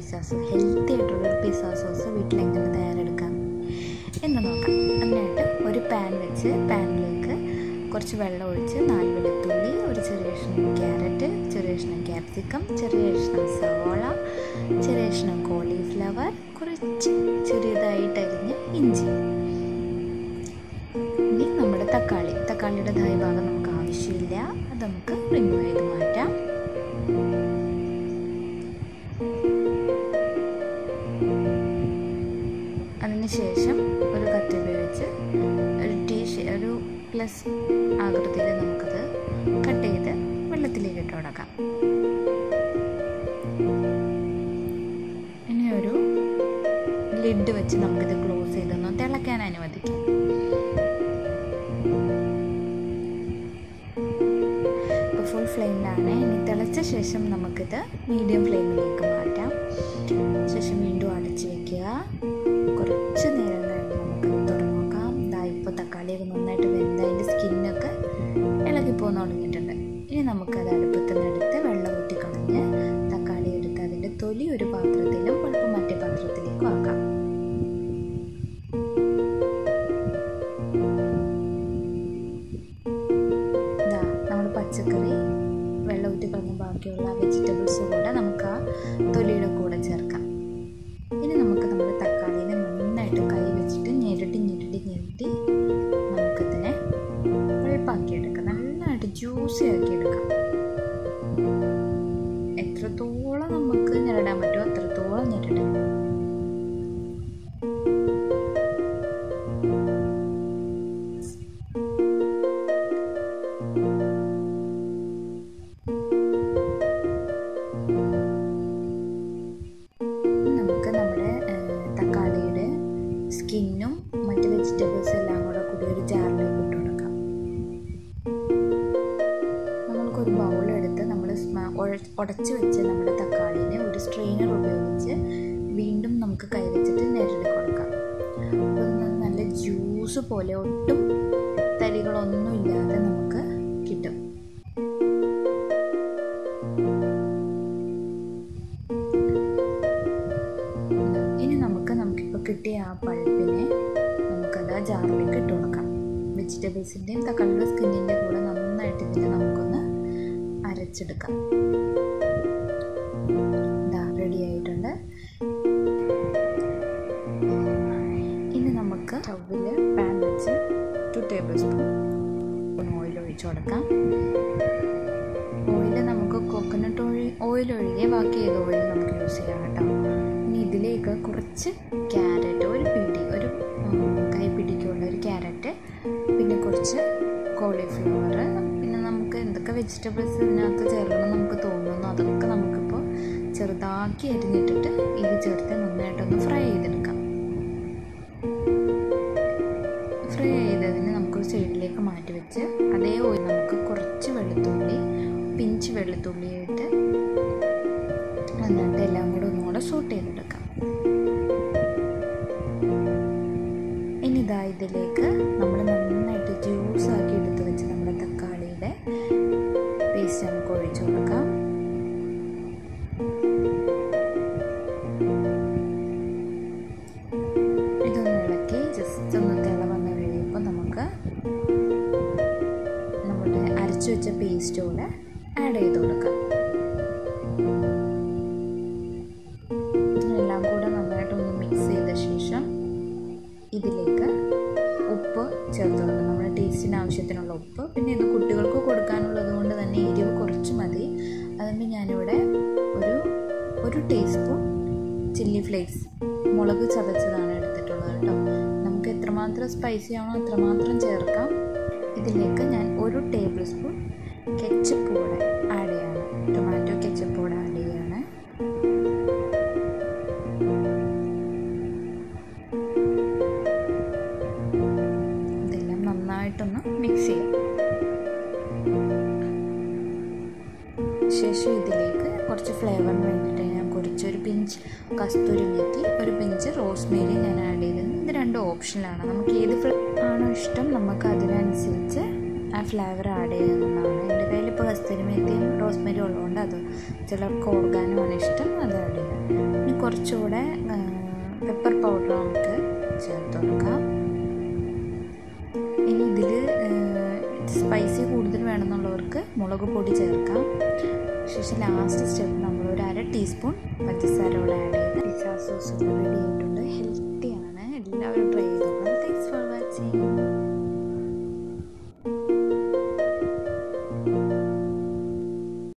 pizza sauce healthy ആയിട്ടുള്ളൊരു pizza sauce വീട്ടിൽ എങ്ങനെ തയ്യാറെടുക്കാം എന്ന് നോക്കാം അതിനായിട്ട് ഒരു പാൻ വെച്ച് പാനിലേക്ക് കുറച്ച് വെള്ളം ഒഴിച്ച് നാല് വെളുത്തുള്ളി ഒരു ചെറിയ കഷ്ണം ക്യാരറ്റ് ചെറിയ കഷ്ണം ക്യാപ്സിക്കം ചെറിയ കഷ്ണം സവോള ചെറിയ കഷ്ണം കോളിഫ്ലവർ കുറച്ച് ചെറിയതായിട്ട് അരിഞ്ഞ് ഇഞ്ചി ഇനി നമ്മുടെ തക്കാളി തക്കാളിയുടെ ദായ ഭാഗം നമുക്ക് ആവശ്യമില്ല അത് നമുക്ക് റിമൂവ് ചെയ്ത് മാറ്റാം അതിനുശേഷം ഒരു കത്തി ഉപയോഗിച്ച് ഒരു ടീ ഒരു പ്ലസ് ആകൃതിയിൽ നമുക്കത് കട്ട് ചെയ്ത് വെള്ളത്തിലേക്ക് ഇട്ട് കൊടുക്കാം ഇനി ഒരു ലിഡ് വെച്ച് നമുക്കിത് ക്ലോസ് ചെയ്തൊന്ന് തിളയ്ക്കാൻ അനുവദിക്കാം ഇപ്പോൾ ഫുൾ ഫ്ലെയിമിലാണ് ഇനി തിളച്ച ശേഷം നമുക്കിത് മീഡിയം ഫ്ലെയിമിലേക്ക് മാറ്റാം ശേഷം വീണ്ടും അടച്ച് വെക്കുക കുറച്ച് നേരം കഴിഞ്ഞ് നമുക്കത് തുറന്നു നോക്കാം ഇതാ ഇപ്പോൾ തക്കാളിയൊക്കെ നന്നായിട്ട് വെന്ത് അതിൻ്റെ സ്കിന്നൊക്കെ ഇളകിപ്പോന്ന് തുടങ്ങിയിട്ടുണ്ട് ഇനി നമുക്കത് അടുപ്പത്ത് നിന്ന് എടുത്ത് വെള്ളം ഊറ്റിക്കളഞ്ഞ് തക്കാളി എടുത്ത് അതിൻ്റെ തൊലി ഒരു പാത്രത്തിലും പഴുപ്പ് മറ്റേ പാത്രത്തിലേക്കും ആക്കാം ഇതാ നമ്മുടെ പച്ചക്കറി വെള്ളം ഊറ്റിക്കളഞ്ഞ് ബാക്കിയുള്ള വെജിറ്റബിൾസ് കൂടെ നമുക്ക് ആ തൊലിയുടെ കൂടെ ചേർക്കാം ഇനി നമുക്ക് നമ്മുടെ തക്കാളിനെ നന്നായിട്ട് കൈ വെച്ചിട്ട് ഞെരടി ഞെരടി ഞെരടി നമുക്കിതിനെ വെളുപ്പാക്കി എടുക്കാം നന്നായിട്ട് ജ്യൂസി ആക്കി എടുക്കാം എത്രത്തോളം നമുക്ക് ഞെരടാൻ പറ്റുമോ അത്രത്തോളം ഞെരടാം നമുക്ക് നമ്മുടെ തക്കാളിയുടെ സ്കിന്നും മറ്റ് വെജിറ്റബിൾസ് എല്ലാം കൂടെ കൂടി ഒരു ജാറിലേക്ക് ഇട്ട് കൊടുക്കാം നമ്മൾക്കൊരു ബൗളെടുത്ത് നമ്മൾ ഉടച്ചു വെച്ച് നമ്മുടെ തക്കാളിനെ ഒരു സ്ട്രെയിനർ ഉപയോഗിച്ച് വീണ്ടും നമുക്ക് കൈവച്ചിട്ട് നിരടി കൊടുക്കാം അപ്പോൾ നല്ല ജ്യൂസ് പോലെ ഒട്ടും തരികളൊന്നും ഇല്ലാതെ നമുക്ക് കിട്ടും ഇനി നമുക്ക് നമുക്കിപ്പോൾ കിട്ടിയ ആ പൾപ്പിനെ നമുക്കത് ആ ജാറിലേക്ക് ഇട്ട് കൊടുക്കാം വെജിറ്റബിൾസിൻ്റെയും തക്കാളിയുടെ സ്കിന്നിൻ്റെ കൂടെ നന്നായിട്ട് ഇതിൽ നമുക്കൊന്ന് അരച്ചെടുക്കാം ഇതാ റെഡി ആയിട്ടുണ്ട് ഇനി നമുക്ക് സ്റ്റൗവിൽ പാൻ വെച്ച് ടു ടേബിൾ സ്പൂൺ ഓയിൽ ഒഴിച്ചു കൊടുക്കാം ഓയിൽ നമുക്ക് കോക്കനട്ട് ഓയിൽ ഓയിൽ ഒഴികെ ബാക്കി ഏത് ഓയിൽ നമുക്ക് യൂസ് ചെയ്യാം കേട്ടോ ഇനി ഇതിലേക്ക് കുറച്ച് ക്യാരറ്റ് ഒരു പിടി ഒരു കൈപ്പിടിക്കുള്ള ഒരു ക്യാരറ്റ് പിന്നെ കുറച്ച് കോളിഫ്ലവർ പിന്നെ നമുക്ക് എന്തൊക്കെ വെജിറ്റബിൾസ് ഇതിനകത്ത് ചേർക്കണം നമുക്ക് തോന്നുന്നു അതൊക്കെ നമുക്കിപ്പോൾ ചെറുതാക്കി അരിഞ്ഞിട്ടിട്ട് ഇത് ചേർത്ത് നന്നായിട്ടൊന്ന് ഫ്രൈ ചെയ്തെടുക്കാം ഫ്രൈ ചെയ്തതിന് നമുക്കൊരു സൈഡിലേക്ക് മാറ്റി വെച്ച് അതേ ഓയിൽ നമുക്ക് കുറച്ച് വെളുത്തുള്ളി പിഞ്ച് വെളുത്തുള്ളിയിട്ട് എന്നിട്ട് എല്ലാം കൂടെ ഒന്നുകൂടെ സൂട്ട് ചെയ്തെടുക്കാം ഇനി ഇതാ ഇതിലേക്ക് നമ്മൾ നന്നായിട്ട് ജ്യൂസ് ആക്കി എടുത്ത് വെച്ച് നമ്മുടെ തക്കാളിയുടെ പേസ്റ്റ് നമുക്ക് ഒഴിച്ചു കൊടുക്കാം ഇതൊന്ന് ഇളക്കി ജസ്റ്റ് ഒന്ന് തിള വന്ന് കഴിയുമ്പോൾ നമുക്ക് നമ്മുടെ അരച്ചു വെച്ച പേസ്റ്റ് കൂടെ ആഡ് ചെയ്ത് കൊടുക്കാം എല്ലാം കൂടെ നന്നായിട്ടൊന്ന് മിക്സ് ചെയ്ത ശേഷം ഇതിലേക്ക് ഉപ്പ് ചേർത്ത് കൊടുക്കാം നമ്മുടെ ടേസ്റ്റിന് ആവശ്യത്തിനുള്ള ഉപ്പ് പിന്നെ ഇത് കുട്ടികൾക്ക് കൊടുക്കാനുള്ളത് കൊണ്ട് തന്നെ എരിവ് കുറച്ച് മതി അതുകൊണ്ട് ഞാനിവിടെ ഒരു ഒരു ടീസ്പൂൺ ചില്ലി ഫ്ലേക്സ് മുളക് ചതച്ചതാണ് എടുത്തിട്ടുള്ളത് കേട്ടോ നമുക്ക് എത്രമാത്രം സ്പൈസി ആണോ അത്രമാത്രം ചേർക്കാം ഇതിലേക്ക് ഞാൻ ഒരു ടേബിൾ സ്പൂൺ കെച്ചപ്പ് കൂടെ ആഡ് ചെയ്യാണ് ടൊമാറ്റോ കെച്ചപ്പ് കൂടെ ആഡ് ചെയ്യാണ് ഇതെല്ലാം നന്നായിട്ടൊന്ന് മിക്സ് ചെയ്യാം ശേഷം ഇതിലേക്ക് കുറച്ച് ഫ്ലേവറിന് വേണ്ടിയിട്ട് ഞാൻ കുറച്ചൊരു പിഞ്ച് കസ്തൂരി മെത്തി ഒരു പിഞ്ച് റോസ്മേരി ഞാൻ ആഡ് ചെയ്തത് ഇത് രണ്ടും ഓപ്ഷനിലാണ് നമുക്ക് ഏത് ഫ്ലേ ആണോ ഇഷ്ടം നമുക്ക് അതിനനുസരിച്ച് ആ ഫ്ലേവർ ആഡ് ചെയ്യാവുന്നതാണ് എൻ്റെ കയ്യിൽ ഇപ്പോൾ കസ്തൂരി മെത്തിയും റോസ്മേരി ഉള്ളതുകൊണ്ട് അത് ചിലർക്ക് ഓർഗാനുമാണ് ഇഷ്ടം അത് ആഡ് ചെയ്യാം ഇനി കുറച്ചുകൂടെ പെപ്പർ പൗഡർ നമുക്ക് ചേർത്ത് കൊടുക്കാം ഇനി ഇതിൽ സ്പൈസി കൂടുതൽ വേണമെന്നുള്ളവർക്ക് മുളക് പൊടി ചേർക്കാം ശേഷം ലാസ്റ്റ് സ്റ്റെപ്പ് നമ്മൾ ഒരു അര ടീസ്പൂൺ പഞ്ചസാര കൂടെ ആഡ് ചെയ്ത് പിസ്സ സോസ് റെഡി ആയിട്ടുണ്ട് ഹെൽത്ത്